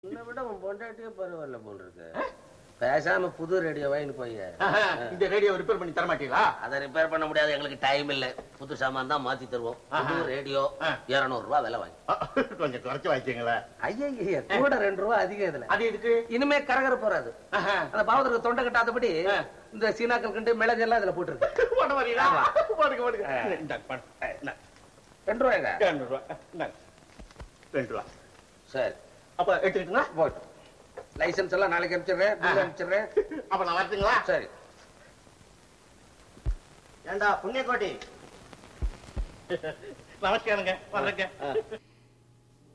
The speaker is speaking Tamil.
உன்னை விட உன் பொண்டாட்டியே பரவாயில்ல போல் இருக்கு பேசாம புது ரேடியோ வாங்கிட்டு போய் ஆஹா, இந்த ரேடியோ ரிப்பேர் பண்ணி தர மாட்டீங்களா அதை ரிப்பேர் பண்ண முடியாது எங்களுக்கு டைம் இல்ல புது சாமான் தான் மாத்தி தருவோம் புது ஆஹா. ரேடியோ ஆ. இருநூறு ரூபாய் விலை வாங்கி கொஞ்சம் குறைச்சு வாங்கிக்கீங்களேன் ஐயா கூட ரெண்டு ரூபா அதிகம் இதுல அது எதுக்கு இனிமே கரகர போறாது ஆஹா. அந்த பாவத்துக்கு தொண்டை கட்டாதபடி ஆ. இந்த சீனாக்கள் கண்டு மிளகு எல்லாம் இதுல போட்டுருக்கு போட வரீங்களா ஆமா. போடுங்க போடுங்க ஆ. இந்தாங்க, பணம். ஆ, இந்தாங்க. ரெண்டு ரூபாய்ங்க ரெண்டு ரூபா இந்தாங்க. ரெண்டு ரூபா சரி அப்ப எடுத்துக்கிட்டுங்களா போட்டோம் லைசன்ஸ் எல்லாம் நாளைக்கு அனுப்பிச்சிடுறேன் பில் அனுப்பிச்சிடுறேன் அப்ப நான் வரட்டுங்களா சரி ஏண்டா புண்ணியக்கோட்டி நமஸ்காரங்க வர்றேங்க ஆ.